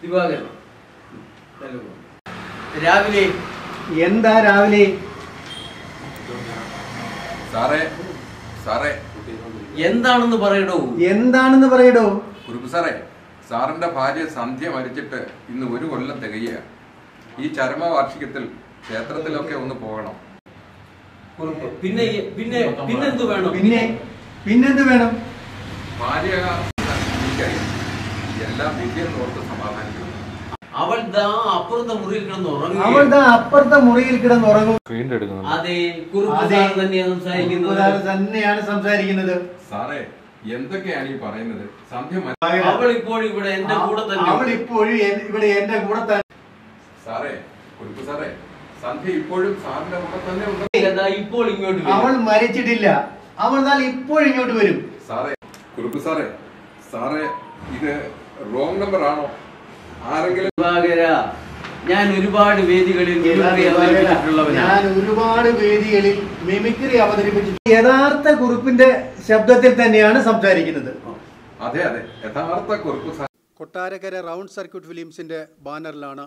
ദിവാകരൻ നൽകുന്നു. രാവിലെ എന്താ രാവിലെ സാറേ സാറേ എന്താണെന്ന് പറയടോ എന്താണെന്ന് പറയടോ കുറുപ്പ് സാറേ സാറിന്റെ ഭാര്യ സന്ധ്യ മരിച്ചിട്ട് ഇന്ന് ഒരു കൊല്ലം തികയുക ഈ ചരമവാർഷികത്തിൽ ക്ഷേത്രത്തിലൊക്കെ ഒന്ന് പോകണം കുറിപ്പ് പിന്നെ പിന്നെ പിന്നെന്ത് വേണം പിന്നെ പിന്നെന്ത് വേണം ഭാര്യ എനിക്കറിയാം എല്ലാം വിദ്യയെന്ന് ഓർത്ത് സമാധാനിക്കണം അവൾ ദാ അപ്പുറത്തെ മുറിയിൽ കിടന്ന് അവൾ ഉറങ്ങി ദാ അപ്പുറത്തെ മുറിയിൽ കിടന്നുറങ്ങും അതെ കുറുപ്പ് അതെ. സാർ തന്നെയാണ് സംസാരിക്കുന്നത് ഒരാൾ തന്നെയാണ് സംസാരിക്കുന്നത് സാറേ എന്തൊക്കെയാണ് ഈ പറയുന്നത് സന്ധ്യ മരി- അവൾ ഇപ്പോൾ ഇവിടെ എന്റെ കൂടെ തന്നെ അവൾ ഇപ്പോഴും എൻ- ഇവിടെ എന്റെ കൂടെ തന്നെ സാറേ കുറുപ്പ് സാറേ സന്ധ്യ ഇപ്പോഴും സാറിന്റെ കൂടെ തന്നെ ഉണ്ട് ദാ ഇപ്പോൾ ഇങ്ങോട്ട് വരും. അവൾ മരിച്ചിട്ടില്ല അവൾ എന്നാൽ ഇപ്പോഴും ഇങ്ങോട്ട് വരും സാറേ കുറുപ്പ് സാറേ സാറേ ഇത് റോങ് നമ്പർ ആണോ ആരെങ്കിലും ദിവാകര ഞാൻ ഒരുപാട് വേദികളിൽ മിമിക്രി അവതരിപ്പിച്ചിട്ടുള്ളവനാണ് ഞാൻ ഒരുപാട് വേദികളിൽ മിമിക്രി അവതരിപ്പിച്ചു യഥാർത്ഥ കുറിപ്പിന്റെ ശബ്ദത്തിൽ തന്നെയാണ് സംസാരിക്കുന്നത് അതെ അതെ യഥാർത്ഥ Kurup sir Kottarakkara round circuit ഫിലിംസിൻ്റെ ബാനറിലാണ്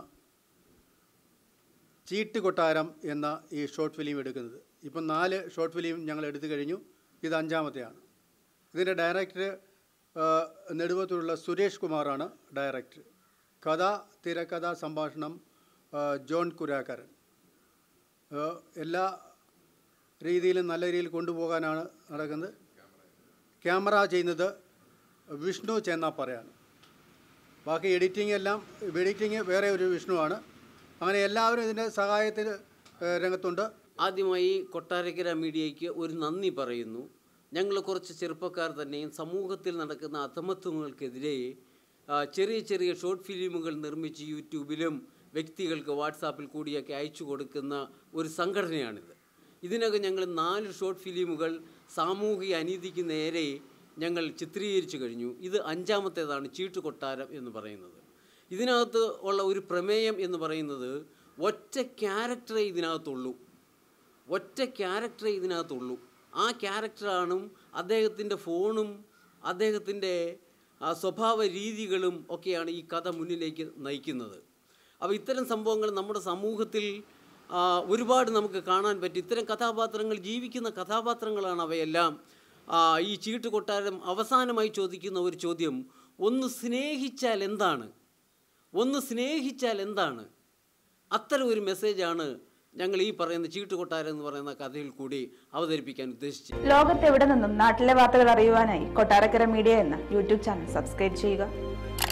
ചീട്ട് കൊട്ടാരം എന്ന ഈ ഷോർട്ട് ഫിലിം എടുക്കുന്നത് ഇപ്പം നാല് ഷോർട്ട് ഫിലിം ഞങ്ങൾ എടുത്തു കഴിഞ്ഞു ഇത് അഞ്ചാമത്തെയാണ് ഇതിൻ്റെ ഡയറക്ടർ നെടുവത്തൂരുള്ള സുരേഷ് കുമാറാണ് ഡയറക്ടർ കഥ തിരക്കഥ സംഭാഷണം ആ, ജോൺ കുരാക്കരൻ ആ, എല്ലാ രീതിയിലും നല്ല രീതിയിൽ കൊണ്ടുപോകാനാണ് നടക്കുന്നത് ക്യാമറ ചെയ്യുന്നത് വിഷ്ണു ചെന്നാപ്പറയാണ് ബാക്കി എഡിറ്റിംഗ് എല്ലാം എഡിറ്റിംഗ് വേറെ ഒരു വിഷ്ണുവാണ് അങ്ങനെ എല്ലാവരും ഇതിൻ്റെ സഹായത്തിന് ഏഹ്, രംഗത്തുണ്ട് ആദ്യമായി കൊട്ടാരക്കര മീഡിയയ്ക്ക് ഒരു നന്ദി പറയുന്നു ഞങ്ങൾ കുറച്ച് ചെറുപ്പക്കാർ തന്നെയും സമൂഹത്തിൽ നടക്കുന്ന അധമത്വങ്ങൾക്കെതിരെ ആ, ചെറിയ ചെറിയ ഷോർട്ട് ഫിലിമുകൾ നിർമ്മിച്ച് യൂട്യൂബിലും വ്യക്തികൾക്ക് വാട്സാപ്പിൽ കൂടിയൊക്കെ അയച്ചു കൊടുക്കുന്ന ഒരു സംഘടനയാണിത് ഇതിനകം ഞങ്ങൾ നാല് ഷോർട്ട് ഫിലിമുകൾ സാമൂഹിക അനീതിക്ക് നേരെ ഞങ്ങൾ ചിത്രീകരിച്ചു കഴിഞ്ഞു ഇത് അഞ്ചാമത്തേതാണ് ചീട്ടുകൊട്ടാരം എന്ന് പറയുന്നത് ഇതിനകത്ത് ഉള്ള ഒരു പ്രമേയം എന്ന് പറയുന്നത് ഒറ്റ ക്യാരക്ടറേ ഇതിനകത്തുള്ളൂ ഒറ്റ ക്യാരക്ടറേ ഇതിനകത്തുള്ളൂ ആ ക്യാരക്ടറാണ് അദ്ദേഹത്തിൻ്റെ ഫോണും അദ്ദേഹത്തിൻ്റെ ആ, സ്വഭാവ രീതികളും ഒക്കെയാണ് ഈ കഥ മുന്നിലേക്ക് നയിക്കുന്നത് അപ്പോൾ ഇത്തരം സംഭവങ്ങൾ നമ്മുടെ സമൂഹത്തിൽ ആ, ഒരുപാട് നമുക്ക് കാണാൻ പറ്റും ഇത്തരം കഥാപാത്രങ്ങൾ ജീവിക്കുന്ന കഥാപാത്രങ്ങളാണ് അവയെല്ലാം ആ, ഈ ചീട്ട് കൊട്ടാരം അവസാനമായി ചോദിക്കുന്ന ഒരു ചോദ്യം ഒന്ന് സ്നേഹിച്ചാൽ എന്താണ് ഒന്ന് സ്നേഹിച്ചാൽ എന്താണ് അത്തരം ഒരു മെസ്സേജാണ് ഞങ്ങൾ ഈ പറയുന്ന ചീട്ടുകൊട്ടാരം എന്ന് പറയുന്ന കഥയിൽ കൂടി അവതരിപ്പിക്കാൻ ഉദ്ദേശിച്ചത് ലോകത്തെവിടെ നിന്നും നാട്ടിലെ വാർത്തകൾ അറിയുവാനായി കൊട്ടാരക്കര മീഡിയ എന്ന യൂട്യൂബ് ചാനൽ സബ്സ്ക്രൈബ് ചെയ്യുക